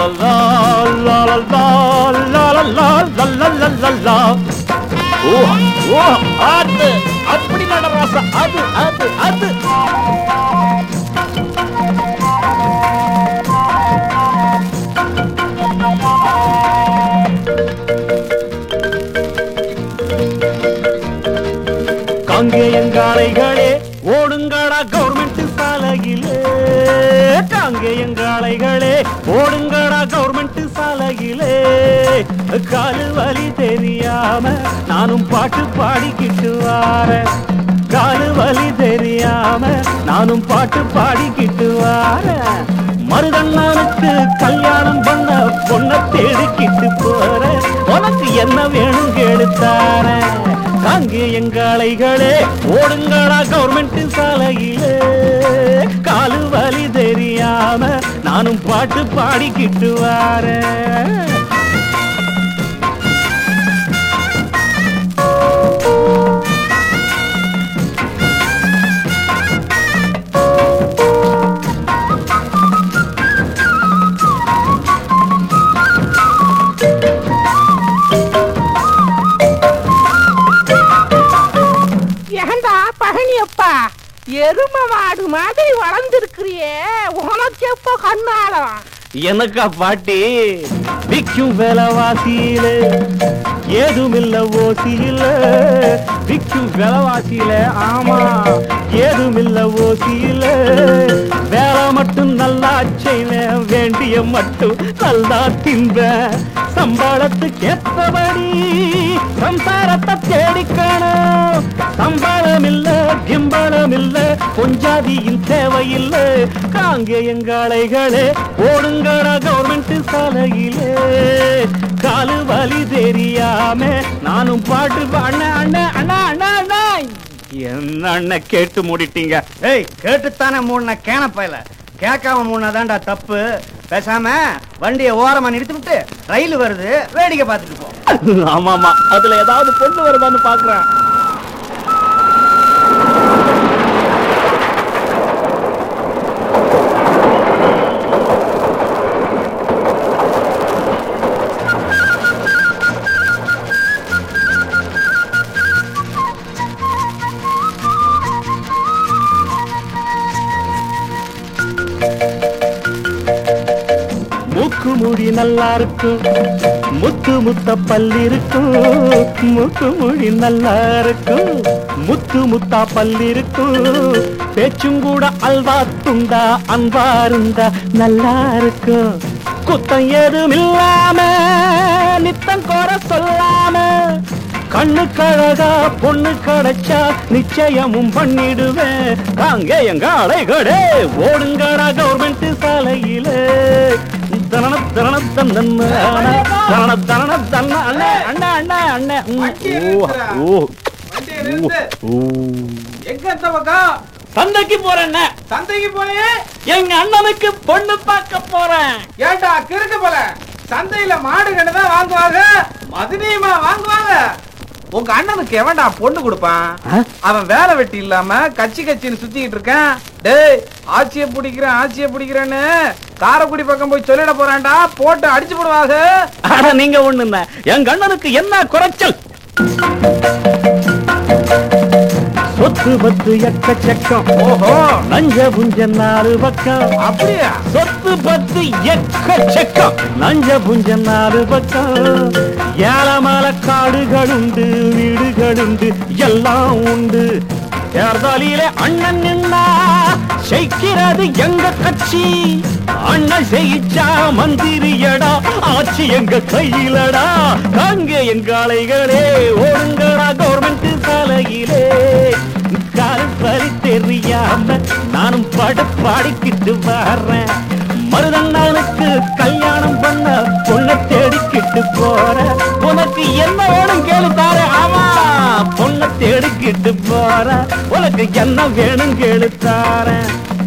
லா லா லா லா லா லா லா லா லா லா லா லா ஓ ஓ அது அப்படி நடராசா அது அது அது காங்கேயங்காளைகளே ஓடுங்கடா கவர்மெண்ட் சாலையிலே காங்கேயங்காளைகளே ஓடுங்கடா கவர்மெண்ட் சாலையிலே காலு வலி தெரியாம நானும் பாட்டு பாடிக்கிட்டு வாரேன் காலு வலி தெரியாம நானும் பாட்டு பாடிக்கிட்டு வாரேன் மருதண்ணனுக்கு கல்யாணம் பண்ண பொண்ண தேடிக்கிட்டு போற உனக்கு என்ன வேணும் கேளுத்தார காங்கே எங்காளைகளே ஓடுங்களா கவர்மெண்ட் சாலையிலே காலு வலி தெரியாம நானும் பாட்டு பாடிக்கிட்டு வாரேன் ஏண்டா பழனியப்பா எரும மாடு மாதிரி வளர்ந்துருக்கிறியே உனக்கு எப்போ கண்ணாலம் எனக்கா பாட்டி விக்கும் விலைவாசியில ஏதுமில்ல ஓசியில விக்கும் விலைவாசியில ஆமா ஏதுமில்ல ஓசியில வேலை மட்டும் நல்லா செய்வ வேண்டிய மட்டும் நல்லா தின்ப சம்பளத்துக்கு ஏத்தபடி சம்சாரத்தை தேடிக்கணும் சம்பளம் இல்ல கிம்பளம் இல்ல பொஞ்சாதியின் தேவையில்லை காங்கேயங்காளைகளே ஓடுங்கடா கவர்மெண்ட் சாலையிலே காலு வலி தெரியாம நானும் பாட்டு பா- அண்ணா அண்ணா அண்ணா அண்ணா அண்ணா என்ன அண்ணன் கேட்டு மூடிட்டீங்க ஏய் கேட்டுத்தானே மூணு கேனப்பையில கேட்காம மூணாதான்டா தப்பு பேசாம வண்டியை ஓரமா நிறுத்தி விட்டு ரயில் வருது வேடிக்கை பார்த்துட்டு போ ஆமாமா அதுல ஏதாவது பொண்ணு வருதான்னு பாக்குறேன் மூக்கு முடி நல்லா இருக்கும் முத்து முத்த பல்லு இருக்கும் மூக்கு முடி நல்லா இருக்கும் முத்து முத்தா பல்லு இருக்கும் பேச்சும் கூட அல்வா துண்டா அன்பா இருந்தா நல்லா இருக்கும் குத்தம் ஏதும் இல்லாம நித்தம் கோர சொல்லாம கண்ணு கழகா பொண்ணு கிடைச்சா நிச்சயமும் பண்ணிடுவேன் காங்க எங்க அலைகடே ஓடுங்கடா கவர்மெண்ட் சாலையிலே தரண தரண தந்தன்ன தரண தரண தன்ன அண்ணே அண்ணே அண்ணே அண்ணே ம், ஓ ஓ ஓ எங்க இந்த பக்கம் சந்தைக்கு போறேன் சந்தைக்கு போய் எங்க அண்ணனுக்கு பொண்ணு பார்க்க போறேன் ஏன்டா கிறுக்கு போல சந்தையில மாடு கண்டு தான் வாங்குவாங்க மதுனியமா வாங்குவாங்க உங்க அண்ணனுக்கு எவன்டா பொண்ணு கொடுப்பான் ஆ? அவன் வேலை வெட்டி இல்லாம கச்சி கச்சின்னு சுத்திக்கிட்டு இருக்கான் டேய் ஆட்சியை பிடிக்கிறேன் ஆட்சியை பிடிக்கிறேன்னு காரைக்குடி பக்கம் போய் சொல்லிட போறான்டா போட்டு அடிச்சு போடுவாங்க ஆனா நீங்க ஒண்ணு எங்க அண்ணனுக்கு என்ன குறைச்சல் சொத்து பத்து எக்கச்சக்கம் ஓஹோ நஞ்ச புஞ்ச நாலு பக்கம் அப்படியா சொத்து பத்து எக்கச்சக்கம் நஞ்ச புஞ்ச நாலு பக்கம் ஏலமல காடுகள் உண்டு வீடுகள் உண்டு எல்லாம் உண்டு தேர்தலிலே அண்ணன் நின்னா ஜெயிக்கிறது எங்க கட்சி அண்ணன் ஜெயிச்சா மந்திரியடா ஆட்சி எங்க கையிலடா அங்க எங்க அலைகளே ஓடுங்கடா கவர்மெண்ட் சாலையிலே கால் வலி தெரியாம நானும் பாட பாடிக்கிட்டு வர்றேன் மருதண்ணனுக்கு கல்யாணம் பண்ண பொண்ணை தேடிக்கிட்டு போற உனக்கு என்ன வேணும் கேளு தார ஆமா பொண்ணை தேடிக்கிட்டு போற உனக்கு என்ன வேணும் கேளு தாரேன்